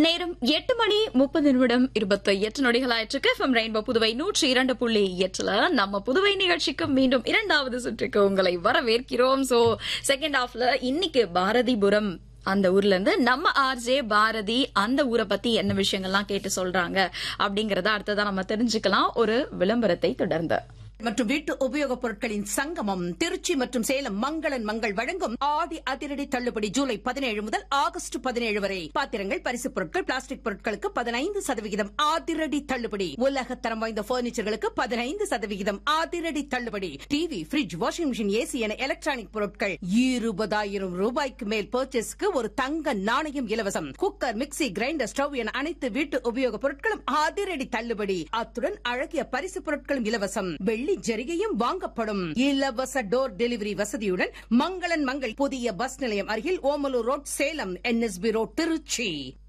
நேரம் எட்டு மணி முப்பது நிமிடம் இருபத்தி எட்டு நொடிகளாயிற்றுக்கு எஃப்எம் ரெயின்போ புதுவை நூற்றி இரண்டு புள்ளி எட்டுல நம்ம புதுவை நிகழ்ச்சிக்கு மீண்டும் இரண்டாவது சுற்றுக்கு உங்களை வரவேற்கிறோம் சோ செகண்ட் ஹாஃப்ல இன்னைக்கு பாரதிபுரம் அந்த ஊர்ல இருந்து நம்ம ஆர்ஜே பாரதி அந்த ஊரை பத்தி என்ன விஷயங்கள்லாம் கேட்டு சொல்றாங்க அப்படிங்கறத அடுத்ததா நம்ம தெரிஞ்சுக்கலாம் ஒரு விளம்பரத்தை தொடர்ந்து மற்றும் வீட்டு உபயோகப் பொருட்களின் சங்கமம் திருச்சி மற்றும் சேலம் மங்களன் மங்கள் வழங்கும் ஆடி அதிரடி தள்ளுபடி ஜூலை பதினேழு முதல் ஆகஸ்ட் பதினேழு வரை பாத்திரங்கள் பரிசுப் பொருட்கள் பிளாஸ்டிக் பொருட்களுக்கு பதினைந்து சதவிகிதம் அதிரடி தள்ளுபடி உலக தரம் வாய்ந்த பர்னிச்சர்களுக்கு பதினைந்து சதவிகிதம் அதிரடி தள்ளுபடி TV fridge washing machine AC என எலக்ட்ரானிக் பொருட்கள் இருபதாயிரம் ரூபாய்க்கு மேல் பர்ச்சேஸ்க்கு ஒரு தங்க நாணயம் இலவசம் குக்கர் மிக்ஸி கிரைண்டர் ஸ்டவ் என அனைத்து வீட்டு உபயோகப் பொருட்களும் அதிரடி தள்ளுபடி அத்துடன் அழகிய பரிசு பொருட்களும் இலவசம் வெள்ளி ஜரிகையும் வாங்கப்படும் இலவச டோர் டெலிவரி வசதியுடன் மங்களன் மங்கள் புதிய பஸ் நிலையம் அருகில் Omalur road Salem NSB road Trichy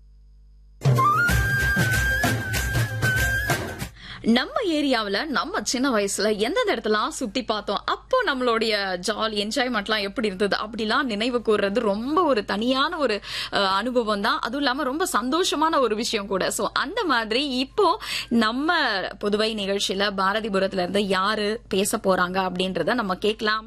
நம்ம ஏரியாவுல நம்ம சின்ன வயசுல எந்தெந்த இடத்துலாம் சுத்தி பார்த்தோம் அப்போ நம்மளுடைய ஜாலி என்ஜாய்மெண்ட்லாம் எப்படி இருந்தது அப்படிலாம் நினைவு கூறுறது ரொம்ப ஒரு தனியான ஒரு அஹ், அனுபவம் தான் அதுவும் இல்லாம ரொம்ப சந்தோஷமான ஒரு விஷயம் கூட சோ அந்த மாதிரி இப்போ நம்ம புதுவை நிகழ்ச்சியில பாரதிபுரத்துல இருந்து யாரு பேச போறாங்க அப்படின்றத நம்ம கேட்கலாம்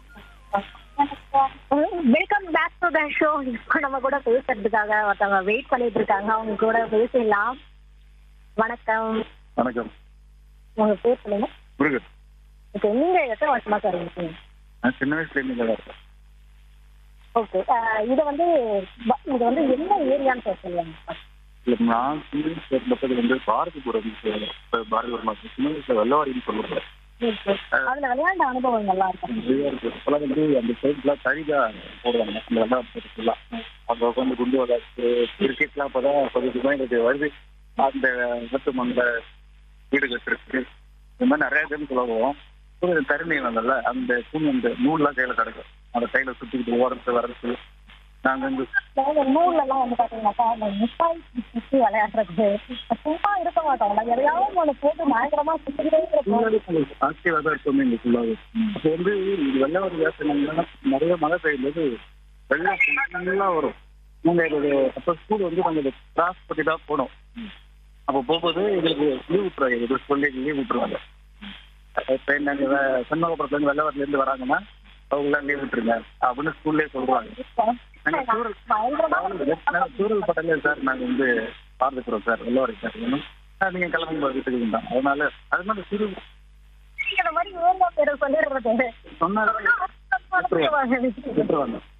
welcome back to the show இப்போ நம்ம கூட பேசுறதுக்காக ஒருத்தவங்க வெயிட் பண்ணிட்டு இருக்காங்க அவங்க கூட பேசிடலாம் வணக்கம் வணக்கம் உங்க பேர் சொல்லுங்க முருகன் ஓகே நீங்க எத்தனை வருஷமா சார் இருக்கீங்க நான் சின்ன வயசுல இருந்து இங்க இருக்கேன் ஓகே இது வந்து ப- இது வந்து என்ன ஏரியான்னு சார் சொல்லுவாங்க இல்ல நான் சின்ன வயசுல இருந்தப்பது வந்து பாரதிபுரம் இப்ப பாரதிபுரம் மாதிரி சின்ன வயசுல வெள்ளவாடின்னு சொல்லுவாங்க அதுல விளையாண்ட அனுபவங்கள்லாம் இருக்கா நிறைய இருக்கு இப்பெல்லாம் வந்து அந்த சைட்லாம் தறிதா போடுவாங்க அந்த விளையாட்டு ஃபுல்லாம் அங்க உட்காந்து குண்டு விளையாட்டு கிரிக்கெட்லாம் இப்பதான் கொஞ்சம் கொஞ்சமா எங்களுக்கு வருது அந்த விட்டு மண்ட வீடு கட்டுருக்கு இந்த மாதிரி நிறைய கேம் சொல்லுவோம் ஒரு தருணி நல்ல அந்த தூண் அந்த நூல்லாம் கையில கிடக்கும் அந்த கையில சுத்திக்கிட்டு ஓடுறது வர்றது நாங்க வந்து அதாவது நூல்ல எல்லாம் வந்து பாத்தீங்கன்னாக்கா அந்த மிட்டாய் சுத்தி விளையாடுறது சும்மா இருக்க மாட்டோம் நம்ம எதையாவது ஒண்ணு போட்டு பயங்கரமா சுத்திக்கிட்டே இருப்போம் ஆக்டிவா தான் இருக்கோமே இந்த ஃபுல்லாவே அப்போ வந்து இது வெள்ளவாரி வியாசனம்னா நிறைய மழை பெய்யும்போது வெள்ளம் ஃபுல்லா வரும் நாங்க இது அப்போ ஸ்கூல் வந்து நாங்க கிராஸ் பண்ணி தான் போனோம் அப்போ போகும்போது எங்களுக்கு லீவ் விட்டுருவாங்க இது சொல்லி லீவ் விட்டுருவாங்க இப்போ நாங்க சென்னகப்புறத்துல இருந்து வெள்ளவாரில இருந்து வராங்கன்னா அவங்களாம் லீவ் விட்டுருங்க அப்படின்னு ஸ்கூல்லேயே சொல்றாங்க நாங்க சூரல் பயங்கரமா நாங்க சூரல் பட்டலே சார் நாங்க வந்து பார்த்துக்கிறோம் சார் வெள்ளவாரி சார் நீங்க கிளம்பும்போது வீட்டுக்கு தான் அதனால அது மாதிரி சிறு இந்த மாதிரி ஏரியா பேரை சொல்லிடுறது சொன்னாலும் விட்டுருவாங்க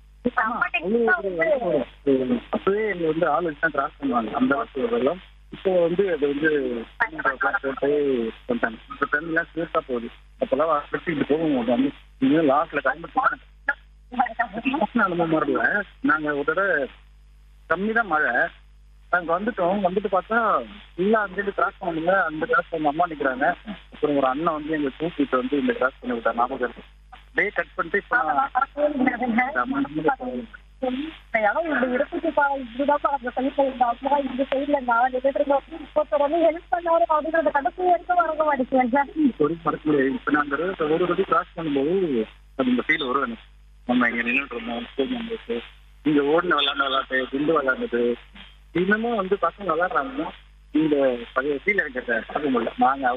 அப்பவே எங்க வந்து ஆள் வச்சு தான் கிராஸ் பண்ணுவாங்க அந்த வருஷம் வெள்ளம் இப்போ வந்து அது வந்து போட்டு பண்ணிட்டாங்க இப்போ தண்ணிலாம் சேர்த்தா போகுது அப்பெல்லாம் வச்சுக்கிட்டு போகும் போது வந்து இன்னும் லாஸ்ட்ல டைம் அனுபவம் வரல நாங்க ஒரு தடவை கம்மி தான் மழை நாங்க வந்துட்டோம் வந்துட்டு பார்த்தா ஃபுல்லா அங்கிட்டு கிராஸ் பண்ண முடியல அந்த கிராஸ் பண்ண அம்மா நிக்கிறாங்க அப்புறம் ஒரு அண்ணன் வந்து எங்க தூக்கிட்டு வந்து இந்த கிராஸ் பண்ணி விட்டார் ஞாபகம் இருக்கு அப்படியே கட் பண்ணிட்டு இப்போ நான் இந்த இடம் இப்படி இருக்குதுப்பா இப்படிதான்ப்பா அந்த சைட்ல இருந்தா இந்த சைட்ல நான் நின்றுட்டு ஒருத்தர் வந்து ஹெல்ப் பண்ணாரு அப்படின்றத கடைசி வரைக்கும் வர மாட்டேங்குது ஒரு மறக்க முடியாது இப்போ நான் அந்த road- ஒரு வாட்டி கிராஸ் பண்ணும்போது அது இந்த ஃபீல் வரும் எனக்கு நம்ம இங்க நின்றுட்டு இருந்தோம் ஸ்கூல் மெம்பர்ஸ் இங்க ஓடின விளையாண்ட விளையாட்டு குண்டு விளையாண்டது இன்னமும் வந்து பசங்க விளையாடுறாங்கன்னா இந்த பழைய ஃபீல் எனக்கு பார்க்க முடியல நாங்க